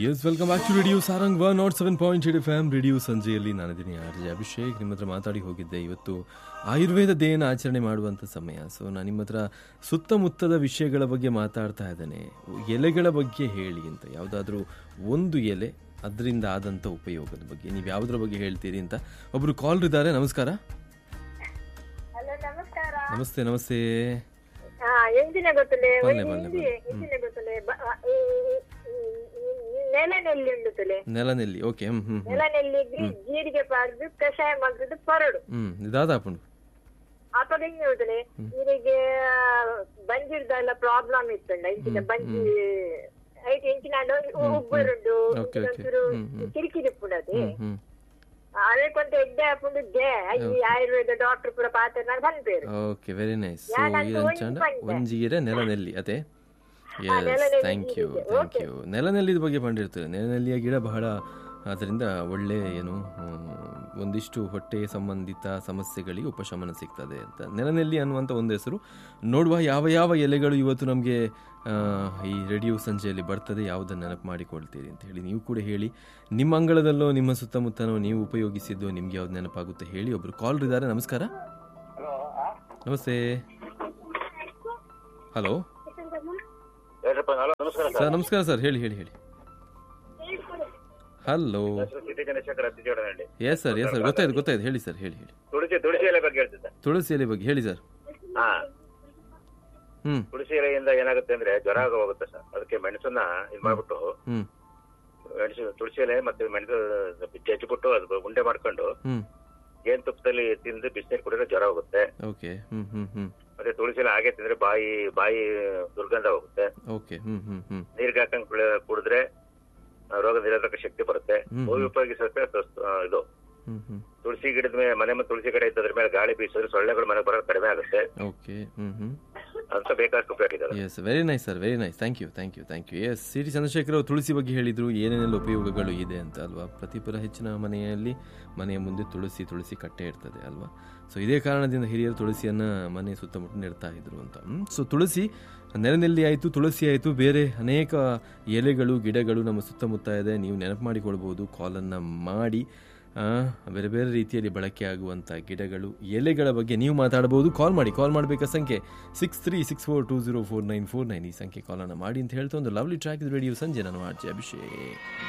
S welcome back to radio Sarang one nought seven point eight F M radio ಸಂಜೆಯಲ್ಲಿ ನಾನಿದ್ದೀನಿ R J Abhishek ನಿಮ್ಮ ಹತ್ರ ಮಾತಾಡಿ ಹೋಗಿದ್ದೆ ಇವತ್ತು ಆಯುರ್ವೇದ ದೇನ ಆಚರಣೆ ಮಾಡುವಂಥ ಸಮಯ ಸೊ ನಾನು ನಿಮ್ಮ ಹತ್ರ ಸುತ್ತಮುತ್ತದ ವಿಷಯಗಳ ಬಗ್ಗೆ ಮಾತಾಡ್ತಾ ಇದ್ದೇನೆ ಎಲೆಗಳ ಬಗ್ಗೆ ಹೇಳಿ ಅಂತ ಯಾವುದಾದ್ರೂ ಒಂದು ಎಲೆ ಅದರಿಂದ ಆದಂಥ ಉಪಯೋಗದ ಬಗ್ಗೆ ನೀವು ಯಾವುದ್ರ ಬಗ್ಗೆ ಹೇಳ್ತೀರಿ ಅಂತ ಒಬ್ರು ಕಾಲ್ ಇದ್ದಾರೆ ನಮಸ್ಕಾರ ಹಲೋ ನಮಸ್ಕಾರ ನಮಸ್ತೆ ನಮಸ್ತೆ ಹಾ ಎಂದಿನ ಗೊತ್ತಲೆ ಬಲ್ಲೆ, ಬಲ್ಲೆ, ಬಲ್ಲೆ. ಎಂದಿನ ಗೊತ್ತಲೆ ಬ- ಆ, ಈ ಈ- ಈ- ಈ ನೆಲನೆಲ್ಲಿ ಉಂಟು ತಲೆ ನೆಲನೆಲ್ಲಿ ಓಕೆ ಹ್ಮ್ ಹ್ಮ್ ಹ್ಮ್ ನೆಲನೆಲ್ಲಿ ಜೀರಿಗೆ ಪಾಡ್ದು ಕಷಾಯ ಮಾಡ್ದು ಪರಡು ಹ್ಮ್ ಇದಾದ ಅಪ್ಪನು ಅಪ್ಪ ಹೆಂಗೆ ಹೇಳ್ತಾನೆ ಇವರಿಗೆ ಬಂಜಿರ್ದೆಲ್ಲ ಪ್ರಾಬ್ಲಮ್ ಇತ್ತಂಡ ಇಂಚಿನ ಬಂಜಿ ಐಟ್ ಇಂಚಿನ ಉಬ್ಬರುಂಡು Okay, okay. ಒಂಚೂರು ಹ್ಮ್, ಹ್ಮ್. ಕಿರಿಕಿರಿ ಪುಡದು ಹ್ಮ್ ಹ್ಮ್ ಅದಕ್ಕೊಂದು ಎಡ್ಡೆ ಹಾಕೊಂಡು ಜೆ ಈ ಆಯುರ್ವೇದ ಡಾಕ್ಟರ್ ಪೂರ ಪಾತ್ರ ನಾನು ಬಂದ್ಪೇರು ಓಕೆ ವೆರಿ ನೈಸ್ ಸೊ ಯಾನಂತ ಇದು ಒಂಜಿ ಅಂಚಂಡ ಪಂಡ. ಒಂಜೀರೆ ನೆಲನೆಲ್ಲಿ ಅದೇ ಎಸ್ ನೆಲನೆಲ್ಲಿ ಥ್ಯಾಂಕ್ ಯು ಇದೆ. ಥ್ಯಾಂಕ್ ಯು ನೆಲನೆಲ್ಲಿದ ಬಗ್ಗೆ ಪಂಡಿರ್ತದೆ ನೆಲನೆಲ್ಲಿಯ ಗಿಡ ಬಹಳ ಅದರಿಂದ ಒಳ್ಳೆ ಏನು ಹ್ಮ್, ಒಂದಿಷ್ಟು ಹೊಟ್ಟೆ ಸಂಬಂಧಿತ ಸಮಸ್ಯೆಗಳಿಗೆ ಉಪಶಮನ ಸಿಗ್ತದೆ ಅಂತ ನೆಲನೆಲ್ಲಿ ಅನ್ನುವಂಥ ಒಂದು ಹೆಸರು ನೋಡುವ ಯಾವ ಯಾವ ಎಲೆಗಳು ಇವತ್ತು ನಮಗೆ ಈ ರೇಡಿಯೋ ಸಂಜೆಯಲ್ಲಿ ಬರ್ತದೆ ಯಾವುದನ್ನು ನೆನಪು ಮಾಡಿಕೊಳ್ತೀರಿ ಅಂತ ಹೇಳಿ ನೀವು ಕೂಡ ಹೇಳಿ ನಿಮ್ಮ ಅಂಗಳದಲ್ಲೋ ನಿಮ್ಮ ಸುತ್ತಮುತ್ತನೋ ನೀವು ಉಪಯೋಗಿಸಿದ್ದು ನಿಮ್ಗೆ ಯಾವ್ದು ನೆನಪಾಗುತ್ತೆ ಹೇಳಿ ಒಬ್ರು ಕಾಲ್ ಇದ್ದಾರೆ ನಮಸ್ಕಾರ ನಮಸ್ತೆ ಹಲೋ ಹೇಳ್ರಪ್ಪ ಹಲೋ ನಮಸ್ಕಾರ ಸರ್ ಸರ್ ನಮಸ್ಕಾರ ಸರ್ ಹೇಳಿ ಹೇಳಿ ಹೇಳಿ ಹಲೋ ಹೆಸರು city Chandrashekhar ಅತ್ತಿಜೋಡನಹಳ್ಳಿ yes sir yes sir ಗೊತ್ತಾಯ್ತು ಗೊತ್ತಾಯ್ತು ಹೇಳಿ ಸರ್ ಹೇಳಿ ಹೇಳಿ ತುಳಸಿ ತುಳಸಿ ಎಲೆ ಬಗ್ಗೆ ಹೇಳ್ತಿದ್ದೆ ತುಳಸಿ ಎಲೆ ಬಗ್ಗೆ ಹೇಳಿ ಸರ್ ಹಾ ಹ್ಮ್ ತುಳಸಿ ಎಲೆಯಿಂದ ಏನಾಗುತ್ತೆ ಅಂದ್ರೆ ಜ್ವರ ಆಗ ಹೋಗುತ್ತೆ ಸರ್ ಅದಕ್ಕೆ ಮೆಣಸನ್ನ ಇದ್ ಮಾಡ್ಬಿಟ್ಟು ಹ್ಮ್ ಮೆಣಸು ತುಳಸಿ ಎಲೆ ಮತ್ತೆ ಮೆಣಸು ಜಜ್ಜಿಬಿಟ್ಟು ಅದು ಉಂಡೆ ಮಾಡ್ಕೊಂಡು ಹ್ಮ್ ಜೇನ್ ತುಪ್ಪದಲ್ಲಿ ತಿಂದು ಬಿಸಿನೀರು ಕುಡಿದ್ರೆ ಜ್ವರ ಹೋಗುತ್ತೆ ಓಕೆ ಹ್ಮ್ ಹ್ಮ್ ಹ್ಮ್ ಮತ್ತೆ ತುಳಸಿ ಎಲೆ ಹಾಗೆ ತಿಂದ್ರೆ ಬಾಯಿ ಬಾಯಿ ದುರ್ಗಂಧ ಹೋಗುತ್ತೆ ಓಕೆ ಹ್ಮ್ ಹ್ಮ್ ಹ್ಮ್ ನೀರ್ಗೆ ಹಾಕೊಂಡ್ ಕುಡಿ- ಕುಡಿದ್ರೆ ಆ, ರೋಗ ನಿರೋಧಕ ಶಕ್ತಿ ಬರುತ್ತೆ ಹ್ಮ್. ಹೋಗಿ ಉಪಯೋಗಿಸೋಕೆ ತ- ಆ, ಇದು ಹ್ಮ್ ಹ್ಮ್ ತುಳಸಿ ಗಿಡದ ಮೇಲೆ ಮನೆ ಮುಂದೆ ತುಳಸಿ ಗಿಡ ಇದ್ದದ್ರ ಮೇಲೆ ಗಾಳಿ ಬೀಸಿದ್ರೆ ಸೊಳ್ಳೆಗಳು ಮನೆಗೆ ಬರೋದು ಕಡಿಮೆ ಆಗುತ್ತೆ ಓಕೆ ಹ್ಮ್ ಹ್ಮ್ ಅಂತ ಬೇಕಾದಷ್ಟು ಉಪಯೋಗ ಇದೆ yes very nice sir very nice thank you thank you thank you yes C T Chandrashekar ಅವರು ತುಳಸಿ ಬಗ್ಗೆ ಹೇಳಿದ್ರು ಏನೇನೆಲ್ಲ ಉಪಯೋಗಗಳು ಇದೆ ಅಂತ ಅಲ್ವಾ ಪ್ರತಿಪುರ ಹೆಚ್ಚಿನ ಮನೆಯಲ್ಲಿ ಮನೆಯ ಮುಂದೆ ತುಳಸಿ ತುಳಸಿ ಕಟ್ಟೆ ಇರ್ತದೆ ಅಲ್ವಾ ಸೊ ಇದೇ ಕಾರಣದಿಂದ ಹಿರಿಯರು ತುಳಸಿಯನ್ನು ಮನೆ ಸುತ್ತಮುತ್ತ ನೆಡ್ತಾ ಇದ್ರು ಅಂತ ಸೊ ತುಳಸಿ ನೆಲನೆಲ್ಲಿ ಆಯಿತು ತುಳಸಿ ಆಯಿತು ಬೇರೆ ಅನೇಕ ಎಲೆಗಳು ಗಿಡಗಳು ನಮ್ಮ ಸುತ್ತಮುತ್ತ ಇದೆ ನೀವು ನೆನಪು ಮಾಡಿಕೊಳ್ಬೋದು ಕಾಲನ್ನು ಮಾಡಿ ಆ, ಬೇರೆ ಬೇರೆ ರೀತಿಯಲ್ಲಿ ಬಳಕೆ ಆಗುವಂಥ ಗಿಡಗಳು ಎಲೆಗಳ ಬಗ್ಗೆ ನೀವು ಮಾತಾಡಬಹುದು ಕಾಲ್ ಮಾಡಿ ಕಾಲ್ ಮಾಡಬೇಕಾ ಸಂಖ್ಯೆ six three six four two zero four nine four nine ಈ ಸಂಖ್ಯೆ ಕಾಲನ್ನು ಮಾಡಿ ಅಂತ ಹೇಳ್ತಾ ಒಂದು ಲವ್ಲಿ ಟ್ರ್ಯಾಕ್ ರೇಡಿಯೋ ಸಂಜೆ ನಾನು ಆರ್ಜೆ ಅಭಿಷೇಕ್